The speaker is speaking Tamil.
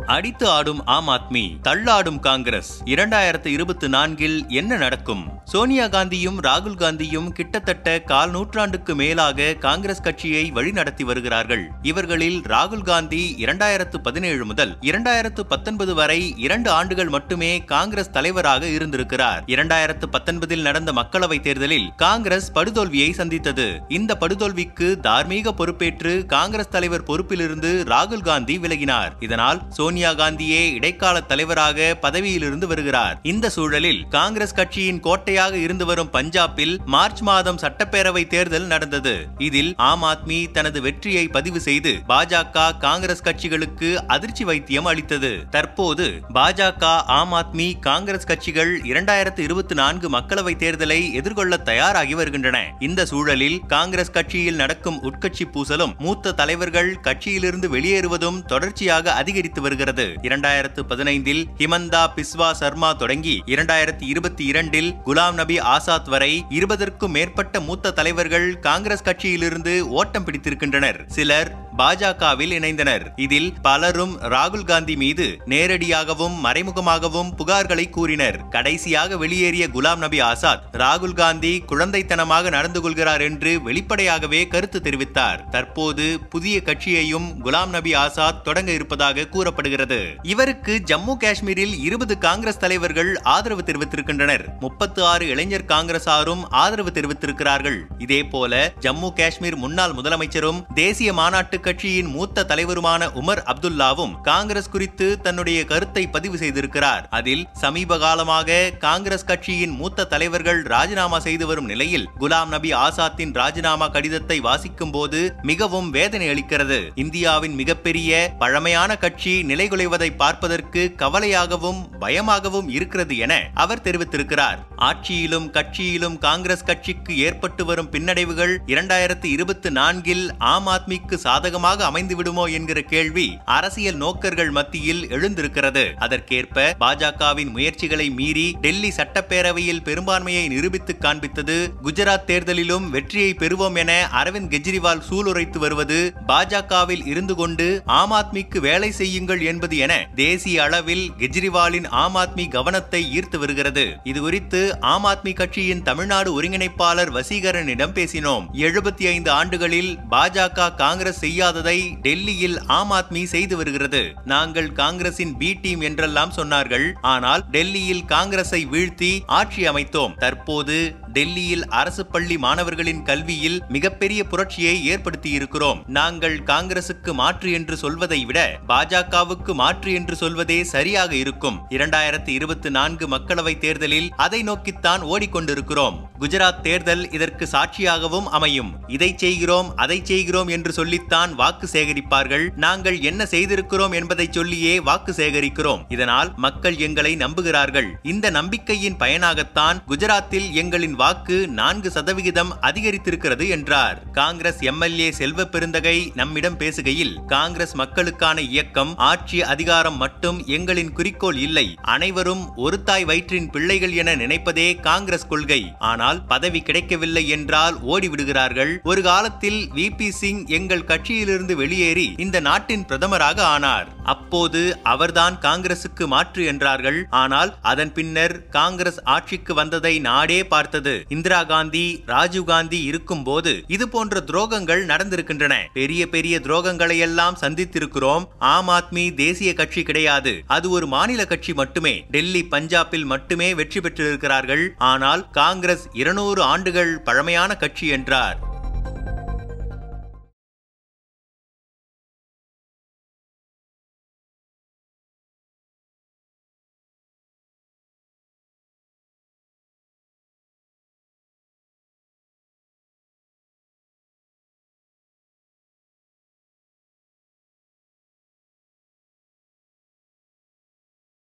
அடித்து ஆடும் ஆம் ஆத்மி தள்ளாடும் காங்கிரஸ் இரண்டாயிரத்து இருபத்தி நான்கில் என்ன நடக்கும் சோனியா காந்தியும் ராகுல் காந்தியும் கிட்டத்தட்ட கால் நூற்றாண்டுக்கு மேலாக காங்கிரஸ் கட்சியை வழிநடத்தி வருகிறார்கள் இவர்களில் ராகுல் காந்தி இரண்டாயிரத்து பதினேழு முதல் இரண்டாயிரத்து பத்தொன்பது வரை இரண்டு ஆண்டுகள் மட்டுமே காங்கிரஸ் தலைவராக இருந்திருக்கிறார் இரண்டாயிரத்து பத்தொன்பதில் நடந்த மக்களவை தேர்தலில் காங்கிரஸ் படுதோல்வியை சந்தித்தது இந்த படுதோல்விக்கு தார்மீக பொறுப்பேற்று காங்கிரஸ் தலைவர் பொறுப்பிலிருந்து ராகுல் காந்தி விலகினார் இதனால் சோனியா காந்தியே இடைக்கால தலைவராக பதவியிலிருந்து வருகிறார் இந்த சூழலில் காங்கிரஸ் கட்சியின் கோட்டையாக இருந்து வரும் பஞ்சாபில் மார்ச் மாதம் சட்டப்பேரவை தேர்தல் நடந்தது இதில் ஆம் ஆத்மி தனது வெற்றியை பதிவு செய்து பாஜக காங்கிரஸ் கட்சிகளுக்கு அதிர்ச்சி வைத்தியம் அளித்தது தற்போது பாஜக ஆம் ஆத்மி காங்கிரஸ் கட்சிகள் இரண்டாயிரத்து இருபத்தி நான்கு மக்களவை தேர்தலை எதிர்கொள்ள தயாராகி வருகின்றன இந்த சூழலில் காங்கிரஸ் கட்சியில் நடக்கும் உட்கட்சி பூசலும் மூத்த தலைவர்கள் கட்சியிலிருந்து வெளியேறுவதும் தொடர்ச்சியாக அதிகரித்து வருகிறது இரண்டாயிரத்து பதினைந்தில் ஹிமந்தா பிஸ்வா சர்மா தொடங்கி இரண்டாயிரத்தி இருபத்தி இரண்டில் குலாம் நபி ஆசாத் வரை இருபதற்கும் மேற்பட்ட மூத்த தலைவர்கள் காங்கிரஸ் கட்சியிலிருந்து ஓட்டம் பிடித்திருக்கின்றனர் சிலர் பாஜகவில் இணைந்தனர் இதில் பலரும் ராகுல் காந்தி மீது நேரடியாகவும் மறைமுகமாகவும் புகார்களை கூறினர் கடைசியாக வெளியேறிய குலாம் நபி ஆசாத் ராகுல் காந்தி குழந்தைத்தனமாக நடந்து கொள்கிறார் என்று வெளிப்படையாகவே கருத்து தெரிவித்தார் தற்போது புதிய கட்சியையும் குலாம் நபி ஆசாத் தொடங்க இருப்பதாக கூறப்படுகிறது இவருக்கு ஜம்மு காஷ்மீரில் இருபது காங்கிரஸ் தலைவர்கள் ஆதரவு தெரிவித்திருக்கின்றனர் முப்பத்து ஆறு இளைஞர் காங்கிரசாரும் ஆதரவு தெரிவித்திருக்கிறார்கள் இதே போல ஜம்மு காஷ்மீர் முன்னாள் முதலமைச்சரும் தேசிய மாநாட்டு கட்சியின் மூத்த தலைவருமான உமர் அப்துல்லாவும் காங்கிரஸ் குறித்து தன்னுடைய கருத்தை பதிவு செய்திருக்கிறார் அதில் சமீப காலமாக காங்கிரஸ் கட்சியின் மூத்த தலைவர்கள் ராஜினாமா செய்து வரும் நிலையில் குலாம் நபி ஆசாத்தின் ராஜினாமா கடிதத்தை வாசிக்கும் போது மிகவும் வேதனை அளிக்கிறது இந்தியாவின் மிகப்பெரிய பழமையான கட்சி நிலைகுலைவதை பார்ப்பதற்கு கவலையாகவும் பயமாகவும் இருக்கிறது என அவர் தெரிவித்திருக்கிறார் ஆட்சியிலும் கட்சியிலும் காங்கிரஸ் கட்சிக்கு ஏற்பட்டு வரும் பின்னடைவுகள் இரண்டாயிரத்தி இருபத்தி நான்கில் ஆம் ஆத்மிக்கு சாதகமாக அமைந்து விடுமோ என்கிற கேள்வி அரசியல் நோக்கர்கள் மத்தியில் எழுந்திருக்கிறது அதற்கேற்ப பாஜகவின் முயற்சிகளை மீறி டெல்லி சட்டப்பேரவையில் பெரும்பான்மையை நிரூபித்து காண்பித்தது குஜராத் தேர்தலிலும் வெற்றியை பெறுவோம் என அரவிந்த் கெஜ்ரிவால் சூளுரைத்து வருவது பாஜகவில் இருந்து கொண்டு ஆம் ஆத்மிக்கு வேலை செய்யுங்கள் என்பது என தேசிய அளவில் கெஜ்ரிவாலின் ஆம் ஆத்மி கவனத்தை ஈர்த்து வருகிறது இது குறித்து ஆம் ஆத்மி கட்சியின் தமிழ்நாடு ஒருங்கிணைப்பாளர் வசீகரனிடம் பேசினோம் எழுபத்தி ஐந்து ஆண்டுகளில் பாஜக காங்கிரஸ் செய்யாததை டெல்லியில் ஆம் ஆத்மி செய்து வருகிறது நாங்கள் காங்கிரசின் பி டீம் என்றெல்லாம் சொன்னார்கள் ஆனால் டெல்லியில் காங்கிரஸை வீழ்த்தி ஆட்சி அமைத்தோம் தற்போது டெல்லியில் அரசு பள்ளி மாணவர்களின் கல்வியில் மிகப்பெரிய புரட்சியை ஏற்படுத்தி இருக்கிறோம் நாங்கள் காங்கிரசுக்கு மாற்று என்று சொல்வதை விட பாஜகவுக்கு மாற்று என்று சொல்வதே சரியாக இருக்கும் இரண்டாயிரத்தி இருபத்தி நான்கு மக்களவை தேர்தலில் அதை நோக்கித்தான் ஓடிக்கொண்டிருக்கிறோம் குஜராத் தேர்தல் இதற்கு சாட்சியாகவும் அமையும் இதை செய்கிறோம் அதை செய்கிறோம் என்று சொல்லித்தான் வாக்கு சேகரிப்பார்கள் நாங்கள் என்ன செய்திருக்கிறோம் என்பதை சொல்லியே வாக்கு சேகரிக்கிறோம் இதனால் மக்கள் எங்களை நம்புகிறார்கள் இந்த நம்பிக்கையின் பயனாகத்தான் குஜராத்தில் எங்களின் வாக்கு நான்கு சதவிகிதம் அதிகரித்திருக்கிறது என்றார் காங்கிரஸ் எம்எல்ஏ செல்வ பெருந்தகை நம்மிடம் பேசுகையில் காங்கிரஸ் மக்களுக்கான இயக்கம் ஆட்சி அதிகாரம் மட்டும் எங்களின் குறிக்கோள் இல்லை அனைவரும் ஒரு தாய் வயிற்றின் பிள்ளைகள் என நினைப்பதே காங்கிரஸ் கொள்கை ஆனால் பதவி கிடைக்கவில்லை என்றால் ஓடிவிடுகிறார்கள் ஒரு காலத்தில் வி பி சிங் எங்கள் கட்சியிலிருந்து வெளியேறி இந்த நாட்டின் பிரதமராக ஆனார் அப்போது அவர்தான் காங்கிரசுக்கு மாற்று என்றார்கள் ஆனால் அதன் பின்னர் காங்கிரஸ் ஆட்சிக்கு வந்ததை நாடே பார்த்தது இந்திரா காந்தி ராஜீவ் காந்தி இருக்கும் போது இது போன்ற துரோகங்கள் நடந்திருக்கின்றன பெரிய பெரிய துரோகங்களை எல்லாம் சந்தித்திருக்கிறோம் ஆம் ஆத்மி தேசிய கட்சி கிடையாது அது ஒரு மாநில கட்சி மட்டுமே டெல்லி பஞ்சாபில் மட்டுமே வெற்றி பெற்றிருக்கிறார்கள் ஆனால் காங்கிரஸ் இருநூறு ஆண்டுகள் பழமையான கட்சி என்றார்